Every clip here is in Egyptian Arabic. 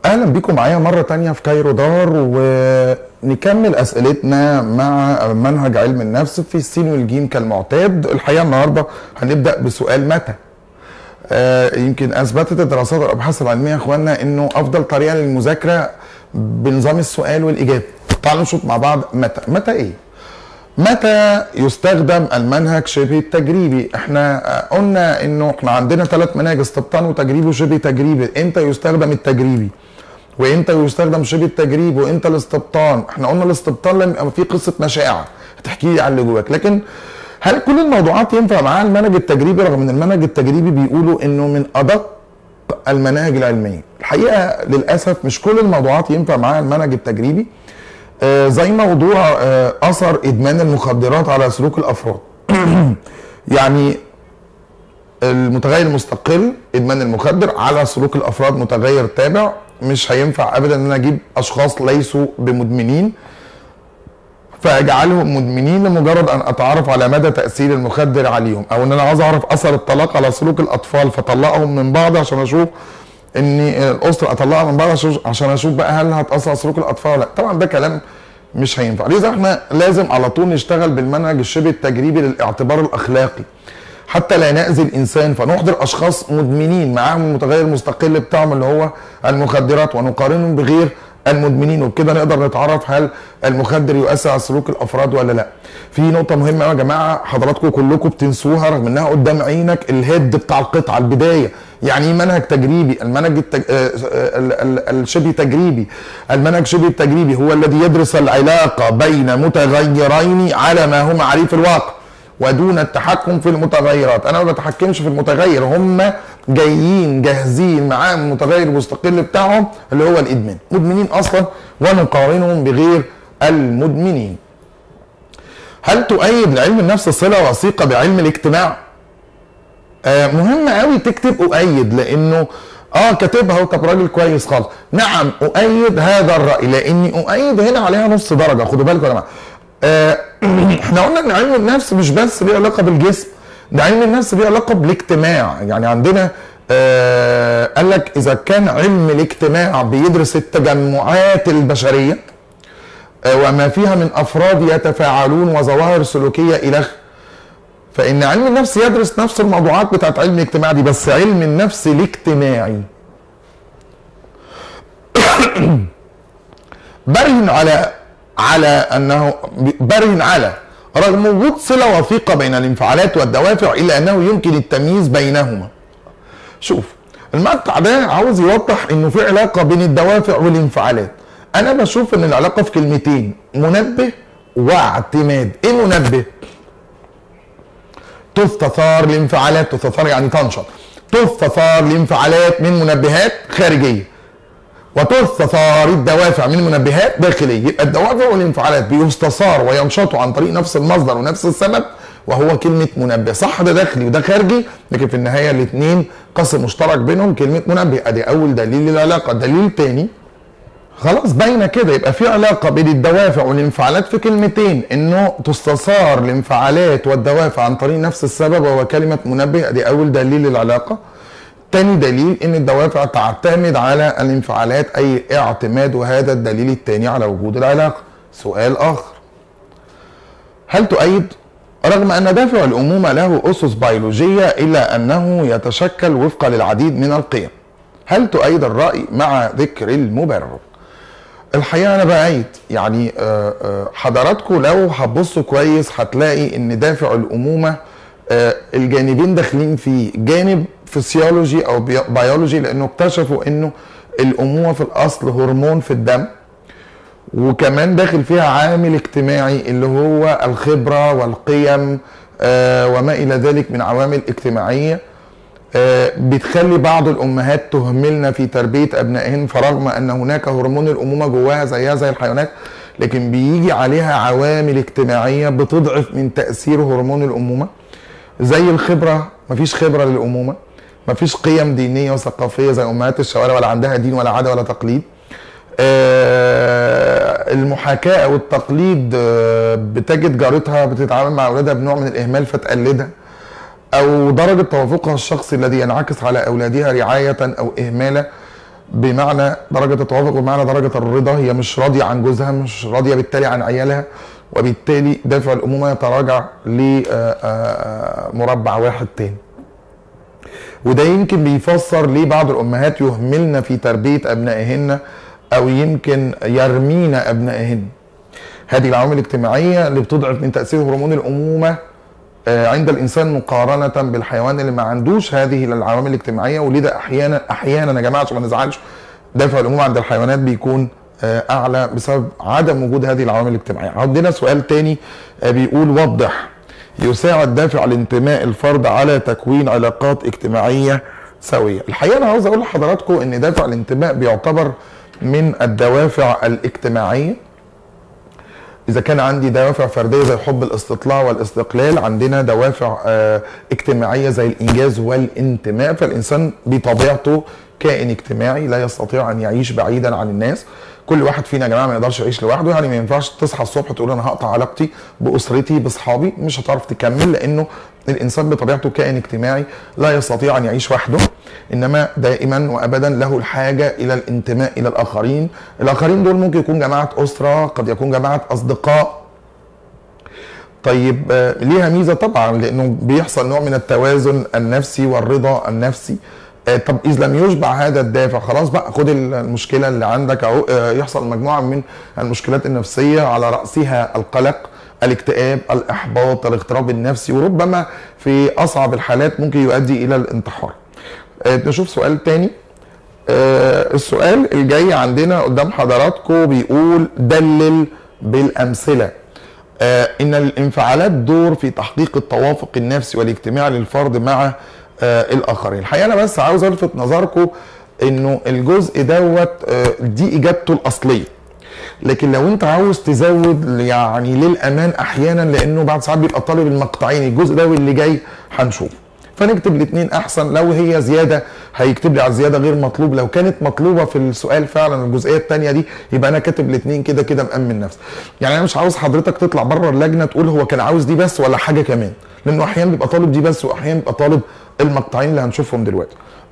اهلا بيكم معايا مره تانية في كايرو دار ونكمل اسئلتنا مع منهج علم النفس في السين والجيم كالمعتاد الحقيقه النهارده هنبدا بسؤال متى آه يمكن اثبتت الدراسات والابحاث العلميه يا اخواننا انه افضل طريقه للمذاكره بنظام السؤال والاجابه تعالوا نشوف مع بعض متى متى ايه متى يستخدم المنهج شبه التجريبي احنا قلنا انه احنا عندنا ثلاث مناهج استبطان وتجريبي وشبه تجريبي امتى يستخدم التجريبي وامتى يستخدم شبه التجريب وامتى الاستبطان احنا قلنا الاستبطان لما يبقى في قصه مشاعر هتحكي لي عن اللي جواك لكن هل كل الموضوعات ينفع معاها المنهج التجريبي رغم ان المنهج التجريبي بيقولوا انه من ادق المناهج العلميه الحقيقه للاسف مش كل الموضوعات ينفع معاها المنهج التجريبي آه زي موضوع آه اثر ادمان المخدرات على سلوك الافراد يعني المتغير المستقل ادمان المخدر على سلوك الافراد متغير تابع مش هينفع ابدا ان انا اجيب اشخاص ليسوا بمدمنين فاجعلهم مدمنين لمجرد ان اتعرف على مدى تاثير المخدر عليهم او ان انا عاوز اعرف اثر الطلاق على سلوك الاطفال فطلقهم من بعض عشان اشوف ان الاسره اطلقها من بعض عشان اشوف بقى هل هتاثر على سلوك الاطفال ولا لا طبعا ده كلام مش هينفع لذا احنا لازم على طول نشتغل بالمنهج الشبه التجريبي للاعتبار الاخلاقي حتى لا نأذي الإنسان فنحضر أشخاص مدمنين معاهم المتغير المستقل بتاعهم اللي هو المخدرات ونقارنهم بغير المدمنين وبكده نقدر نتعرف هل المخدر يؤثر على سلوك الافراد ولا لا. في نقطه مهمه يا جماعه حضراتكم كلكم بتنسوها رغم انها قدام عينك الهيد بتاع القطعه البدايه يعني ايه منهج تجريبي؟ المنهج التج... الشبه تجريبي المنهج شبه التجريبي هو الذي يدرس العلاقه بين متغيرين على ما هو معريف الواقع. ودون التحكم في المتغيرات انا ما بتحكمش في المتغير هم جايين جاهزين معاهم المتغير المستقل بتاعهم اللي هو الادمان مدمنين اصلا ونقارنهم بغير المدمنين هل تؤيد لعلم النفس صله وثيقه بعلم الاجتماع آه مهم قوي تكتب اؤيد لانه اه كاتبها طب راجل كويس خالص نعم اؤيد هذا الراي لاني اؤيد هنا عليها نص درجه خدوا بالكم يا جماعه آه احنا قلنا ان علم النفس مش بس ليه علاقه بالجسم ده علم النفس ليه علاقه بالاجتماع يعني عندنا آه قال لك اذا كان علم الاجتماع بيدرس التجمعات البشريه آه وما فيها من افراد يتفاعلون وظواهر سلوكيه الى فان علم النفس يدرس نفس الموضوعات بتاعت علم الاجتماع دي بس علم النفس الاجتماعي برهن على على انه برهن على رغم وجود صله وثيقه بين الانفعالات والدوافع الا انه يمكن التمييز بينهما. شوف المقطع ده عاوز يوضح انه في علاقه بين الدوافع والانفعالات. انا بشوف ان العلاقه في كلمتين منبه واعتماد. ايه منبه؟ تستثار الانفعالات تستثار يعني تنشط. تستثار الانفعالات من منبهات خارجيه. وتستثار الدوافع من منبهات داخليه يبقى الدوافع والانفعالات بيستثار وينشطوا عن طريق نفس المصدر ونفس السبب وهو كلمه منبه صح ده داخلي وده خارجي لكن في النهايه الاثنين قسم مشترك بينهم كلمه منبه ادي اول دليل للعلاقه دليل تاني خلاص باينه كده يبقى في علاقه بين الدوافع والانفعالات في كلمتين انه تستثار الانفعالات والدوافع عن طريق نفس السبب وهو كلمه منبه ادي اول دليل للعلاقه تاني دليل ان الدوافع تعتمد على الانفعالات اي اعتماد وهذا الدليل الثاني على وجود العلاقه سؤال اخر هل تؤيد رغم ان دافع الامومه له اسس بيولوجيه الا انه يتشكل وفقا للعديد من القيم هل تؤيد الراي مع ذكر المبرر الحقيقه انا بايد يعني حضراتكم لو هتبصوا كويس هتلاقي ان دافع الامومه الجانبين داخلين فيه جانب فسيولوجي او بيولوجي لانه اكتشفوا انه الامومه في الاصل هرمون في الدم وكمان داخل فيها عامل اجتماعي اللي هو الخبره والقيم آه وما الى ذلك من عوامل اجتماعيه آه بتخلي بعض الامهات تهملنا في تربيه ابنائهن فرغم ان هناك هرمون الامومه جواها زيها زي الحيوانات لكن بيجي عليها عوامل اجتماعيه بتضعف من تاثير هرمون الامومه زي الخبره مفيش خبره للامومه مفيش قيم دينيه وثقافيه زي امهات الشوارع ولا عندها دين ولا عاده ولا تقليد آه المحاكاه والتقليد آه بتجد جارتها بتتعامل مع اولادها بنوع من الاهمال فتقلدها او درجه توافقها الشخصي الذي ينعكس على اولادها رعايه او اهمالا بمعنى درجه التوافق بمعنى درجه الرضا هي مش راضيه عن جوزها مش راضيه بالتالي عن عيالها وبالتالي دافع الامومه يتراجع لمربع واحد تاني وده يمكن بيفسر ليه بعض الامهات يهملن في تربيه ابنائهن او يمكن يرمين ابنائهن هذه العوامل الاجتماعيه اللي بتضعف من تاثير هرمون الامومه آه، عند الانسان مقارنه بالحيوان اللي ما عندوش هذه العوامل الاجتماعيه ولذا احيانا احيانا يا جماعه عشان ما نزعلش دافع الامومه عند الحيوانات بيكون آه، اعلى بسبب عدم وجود هذه العوامل الاجتماعيه عندنا سؤال تاني آه، بيقول وضح يساعد دافع الانتماء الفرد على تكوين علاقات اجتماعيه سويه الحقيقه انا عاوز اقول لحضراتكم ان دافع الانتماء بيعتبر من الدوافع الاجتماعيه اذا كان عندي دوافع فرديه زي حب الاستطلاع والاستقلال عندنا دوافع آه، اجتماعيه زي الانجاز والانتماء فالانسان بطبيعته كائن اجتماعي لا يستطيع ان يعيش بعيدا عن الناس كل واحد فينا يا جماعه ما يقدرش يعيش لوحده يعني ما ينفعش تصحى الصبح تقول انا هقطع علاقتي باسرتي باصحابي مش هتعرف تكمل لانه الانسان بطبيعته كائن اجتماعي لا يستطيع ان يعيش وحده انما دائما وابدا له الحاجه الى الانتماء الى الاخرين الاخرين دول ممكن يكون جماعه اسره قد يكون جماعه اصدقاء طيب آه، ليها ميزه طبعا لانه بيحصل نوع من التوازن النفسي والرضا النفسي آه، طب اذا لم يشبع هذا الدافع خلاص بقى خد المشكله اللي عندك اهو آه، يحصل مجموعه من المشكلات النفسيه على راسها القلق الاكتئاب الاحباط الاغتراب النفسي وربما في اصعب الحالات ممكن يؤدي الى الانتحار آه، نشوف سؤال تاني آه، السؤال الجاي عندنا قدام حضراتكم بيقول دلل بالامثله آه، ان الانفعالات دور في تحقيق التوافق النفسي والاجتماعي للفرد مع آه، الاخرين الحقيقه انا بس عاوز الفت نظركم انه الجزء دوت آه، دي اجابته الاصليه لكن لو انت عاوز تزود يعني للامان احيانا لانه بعد ساعات بيبقى طالب المقطعين الجزء ده واللي جاي هنشوف فنكتب الاثنين احسن لو هي زياده هيكتب لي على الزياده غير مطلوب لو كانت مطلوبه في السؤال فعلا الجزئيه الثانيه دي يبقى انا كاتب الاثنين كده كده مامن نفسي يعني انا مش عاوز حضرتك تطلع بره اللجنه تقول هو كان عاوز دي بس ولا حاجه كمان لانه احيانا بيبقى طالب دي بس واحيانا بيبقى طالب المقطعين اللي هنشوفهم دلوقتي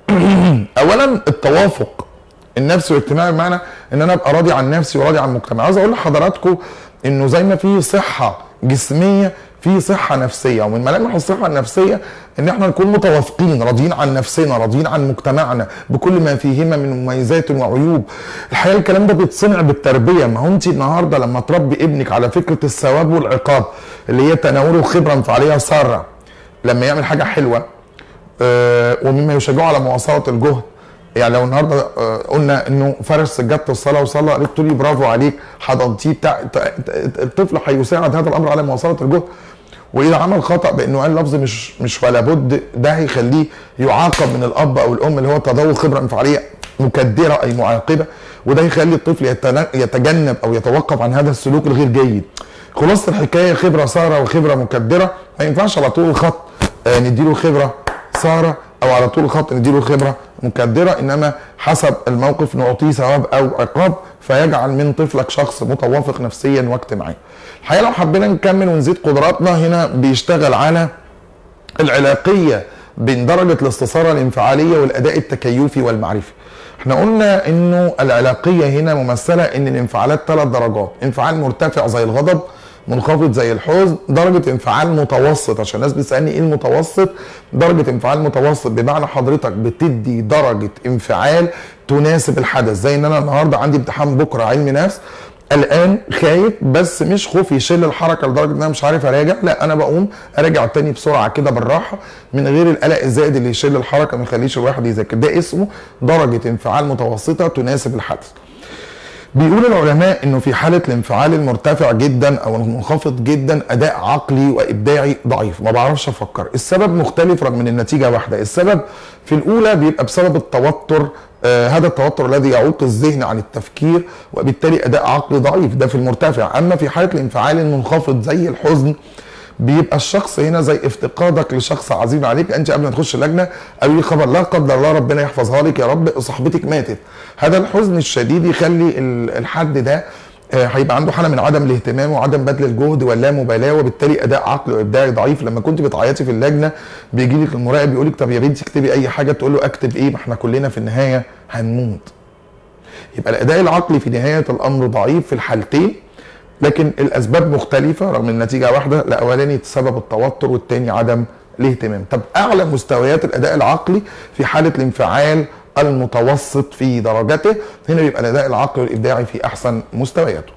اولا التوافق النفسي والاجتماعي بمعنى ان انا ابقى راضي عن نفسي وراضي عن المجتمع عاوز اقول لحضراتكم انه زي ما في صحه جسميه في صحه نفسيه ومن ملامح الصحه النفسيه ان احنا نكون متوافقين راضيين عن نفسنا راضيين عن مجتمعنا بكل ما فيهما من مميزات وعيوب الحقيقه الكلام ده بيتصنع بالتربيه ما هو انت النهارده لما تربي ابنك على فكره الثواب والعقاب اللي هي تناوله خبره انفعاليه ساره لما يعمل حاجه حلوه آه، ومما يشجعه على مواصله الجهد يعني لو النهارده آه، قلنا انه فرش سجاده الصلاه وصلى قالت لي برافو عليك حضنتيه بتاع ت- ت- الطفل هيساعد هذا الامر على مواصله الجهد واذا عمل خطا بانه قال لفظ مش مش ولا بد ده هيخليه يعاقب من الاب او الام اللي هو تذوق خبره انفعاليه مكدره اي معاقبه وده يخلي الطفل يتن- يتجنب او يتوقف عن هذا السلوك الغير جيد خلاصه الحكايه خبره ساره وخبره مكدره ما ينفعش على طول الخط آه، نديله خبره ساره او على طول الخط نديله خبره مكدره انما حسب الموقف نعطيه ثواب او عقاب فيجعل من طفلك شخص متوافق نفسيا واجتماعيا. الحقيقه لو حبينا نكمل ونزيد قدراتنا هنا بيشتغل على العلاقيه بين درجه الاستثاره الانفعاليه والاداء التكيفي والمعرفي. احنا قلنا انه العلاقيه هنا ممثله ان الانفعالات ثلاث درجات، انفعال مرتفع زي الغضب، منخفض زي الحزن، درجه انفعال متوسط عشان الناس بتسالني ايه المتوسط؟ درجه انفعال متوسط بمعنى حضرتك بتدي درجه انفعال تناسب الحدث، زي ان انا النهارده عندي امتحان بكره علم نفس قلقان خايف بس مش خوف يشل الحركه لدرجه ان انا مش عارف اراجع لا انا بقوم اراجع تاني بسرعه كده بالراحه من غير القلق الزائد اللي يشل الحركه ما يخليش الواحد يذاكر ده اسمه درجه انفعال متوسطه تناسب الحدث بيقول العلماء انه في حاله الانفعال المرتفع جدا او المنخفض جدا اداء عقلي وابداعي ضعيف ما بعرفش افكر السبب مختلف رغم ان النتيجه واحده السبب في الاولى بيبقى بسبب التوتر آه هذا التوتر الذي يعوق الذهن عن التفكير وبالتالي اداء عقلي ضعيف ده في المرتفع اما في حاله الانفعال المنخفض زي الحزن بيبقى الشخص هنا زي افتقادك لشخص عزيز عليك انت قبل ما تخش اللجنه قالوا لي خبر لا قدر الله ربنا يحفظها لك يا رب صاحبتك ماتت هذا الحزن الشديد يخلي ال- الحد ده آه، هيبقى عنده حاله من عدم الاهتمام وعدم بذل الجهد واللامبالاه وبالتالي اداء عقلي وابداعي ضعيف لما كنت بتعيطي في اللجنه بيجي لك المراقب يقول لك طب يا بنتي اكتبي اي حاجه تقول له اكتب ايه ما احنا كلنا في النهايه هنموت يبقى الاداء العقلي في نهايه الامر ضعيف في الحالتين لكن الاسباب مختلفه رغم النتيجه واحده الاولاني سبب التوتر والتاني عدم الاهتمام طب اعلى مستويات الاداء العقلي في حاله الانفعال المتوسط في درجته هنا بيبقى الاداء العقلي والابداعي في احسن مستوياته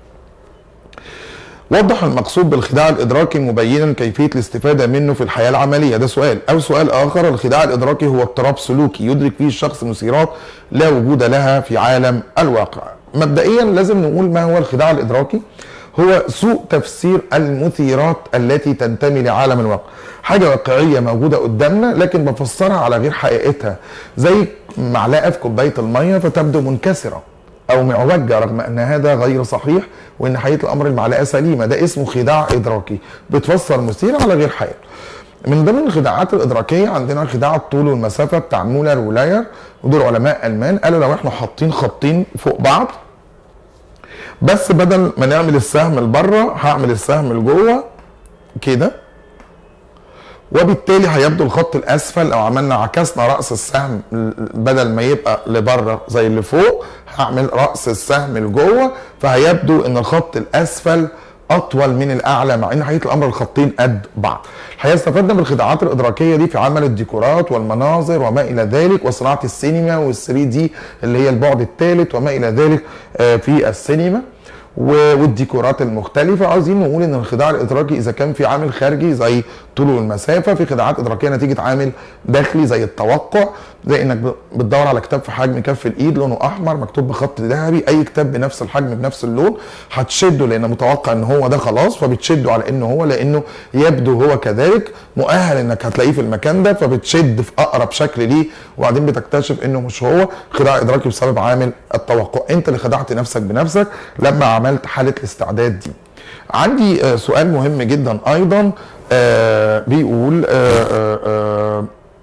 وضح المقصود بالخداع الادراكي مبينا كيفيه الاستفاده منه في الحياه العمليه ده سؤال او سؤال اخر الخداع الادراكي هو اضطراب سلوكي يدرك فيه الشخص مثيرات لا وجود لها في عالم الواقع مبدئيا لازم نقول ما هو الخداع الادراكي هو سوء تفسير المثيرات التي تنتمي لعالم الواقع حاجة واقعية موجودة قدامنا لكن بفسرها على غير حقيقتها زي معلقة في كوباية المية فتبدو منكسرة او معوجه رغم ان هذا غير صحيح وان حقيقه الامر المعلقه سليمه ده اسمه خداع ادراكي بتفسر مثير على غير حقيقه من ضمن الخداعات الادراكيه عندنا خداع الطول والمسافه بتاع مولر ولاير ودول علماء المان قالوا لو احنا حاطين خطين فوق بعض بس بدل ما نعمل السهم لبره هعمل السهم لجوه كده وبالتالي هيبدو الخط الاسفل لو عملنا عكسنا راس السهم بدل ما يبقى لبره زي اللي فوق هعمل راس السهم لجوه فهيبدو ان الخط الاسفل اطول من الاعلى مع ان حقيقه الامر الخطين قد بعض. الحقيقه استفدنا من الخداعات الادراكيه دي في عمل الديكورات والمناظر وما الى ذلك وصناعه السينما وال3 دي اللي هي البعد الثالث وما الى ذلك في السينما. والديكورات المختلفة عايزين نقول ان الخداع الادراكي اذا كان في عامل خارجي زي طول المسافة في خداعات ادراكية نتيجة عامل داخلي زي التوقع زي انك بتدور على كتاب في حجم كف الايد لونه احمر مكتوب بخط ذهبي اي كتاب بنفس الحجم بنفس اللون هتشده لان متوقع ان هو ده خلاص فبتشده على انه هو لانه يبدو هو كذلك مؤهل انك هتلاقيه في المكان ده فبتشد في اقرب شكل ليه وبعدين بتكتشف انه مش هو خداع ادراكي بسبب عامل التوقع انت اللي خدعت نفسك بنفسك لما عملت حاله الاستعداد دي عندي سؤال مهم جدا ايضا آه بيقول آه آه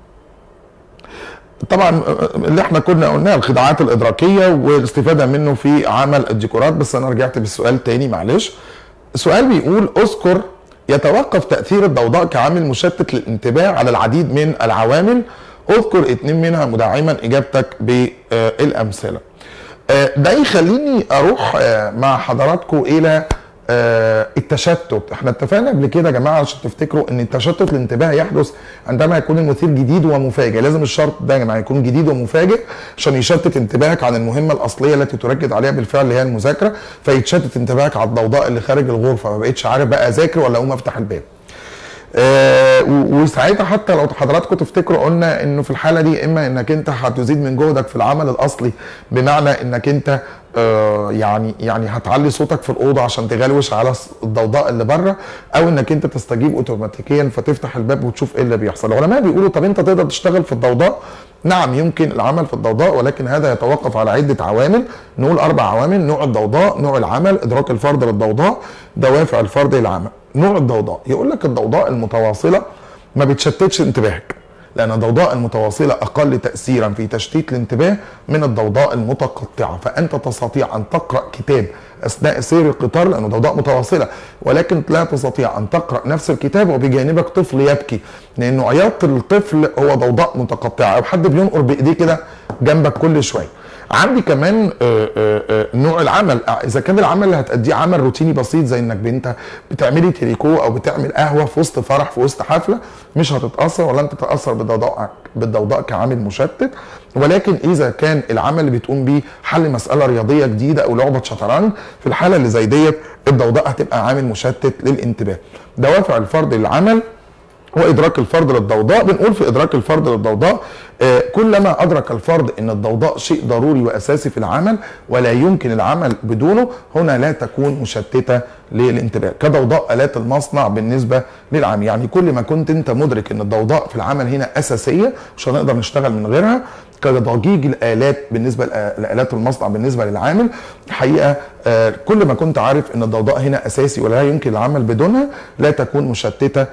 طبعا اللي احنا كنا قلناه الخداعات الادراكيه والاستفاده منه في عمل الديكورات بس انا رجعت بالسؤال تاني معلش السؤال بيقول اذكر يتوقف تاثير الضوضاء كعامل مشتت للانتباه على العديد من العوامل اذكر اتنين منها مدعما اجابتك بالامثله ده يخليني اروح مع حضراتكم الى آه التشتت احنا اتفقنا قبل كده يا جماعه عشان تفتكروا ان التشتت الانتباه يحدث عندما يكون المثير جديد ومفاجئ لازم الشرط ده يا جماعه يكون جديد ومفاجئ عشان يشتت انتباهك عن المهمه الاصليه التي تركز عليها بالفعل اللي هي المذاكره فيتشتت انتباهك على الضوضاء اللي خارج الغرفه ما بقتش عارف بقى اذاكر ولا اقوم افتح الباب آه وساعتها حتى لو حضراتكم تفتكروا قلنا انه في الحاله دي اما انك انت هتزيد من جهدك في العمل الاصلي بمعنى انك انت آه يعني يعني هتعلي صوتك في الاوضه عشان تغلوش على الضوضاء اللي بره او انك انت تستجيب اوتوماتيكيا فتفتح الباب وتشوف ايه اللي بيحصل العلماء بيقولوا طب انت تقدر تشتغل في الضوضاء نعم يمكن العمل في الضوضاء ولكن هذا يتوقف على عده عوامل نقول اربع عوامل نوع الضوضاء نوع العمل ادراك الفرد للضوضاء دوافع الفرد للعمل نوع الضوضاء يقول لك الضوضاء المتواصله ما بتشتتش انتباهك لان الضوضاء المتواصله اقل تاثيرا في تشتيت الانتباه من الضوضاء المتقطعه فانت تستطيع ان تقرا كتاب اثناء سير القطار لانه ضوضاء متواصله ولكن لا تستطيع ان تقرا نفس الكتاب وبجانبك طفل يبكي لانه عياط الطفل هو ضوضاء متقطعه او حد بينقر بايديه كده جنبك كل شويه عندي كمان آآ آآ نوع العمل اذا كان العمل اللي هتأديه عمل روتيني بسيط زي انك انت بتعملي تريكو او بتعمل قهوه في وسط فرح في وسط حفله مش هتتاثر ولا انت تتاثر بالضوضاء بالضوضاء كعامل مشتت ولكن اذا كان العمل اللي بتقوم بيه حل مساله رياضيه جديده او لعبه شطرنج في الحاله اللي زي ديت الضوضاء هتبقى عامل مشتت للانتباه دوافع الفرد للعمل وادراك الفرد للضوضاء بنقول في ادراك الفرد للضوضاء آه كلما ادرك الفرد ان الضوضاء شيء ضروري واساسي في العمل ولا يمكن العمل بدونه هنا لا تكون مشتته للانتباه كضوضاء الات المصنع بالنسبه للعمل يعني كل ما كنت انت مدرك ان الضوضاء في العمل هنا اساسيه مش هنقدر نشتغل من غيرها كضجيج الالات بالنسبه لالات المصنع بالنسبه للعامل الحقيقه آه كل ما كنت عارف ان الضوضاء هنا اساسي ولا يمكن العمل بدونها لا تكون مشتته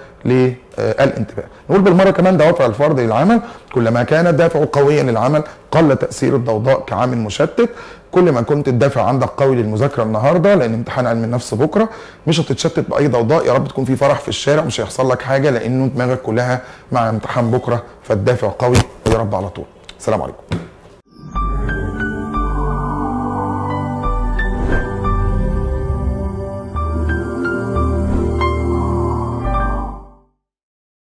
للانتباه نقول بالمره كمان دوافع الفرد للعمل كلما كان الدافع قويا للعمل قل تاثير الضوضاء كعامل مشتت كل ما كنت الدافع عندك قوي للمذاكره النهارده لان امتحان علم النفس بكره مش هتتشتت باي ضوضاء يا رب تكون في فرح في الشارع مش هيحصل لك حاجه لانه دماغك كلها مع امتحان بكره فالدافع قوي ويا رب على طول السلام عليكم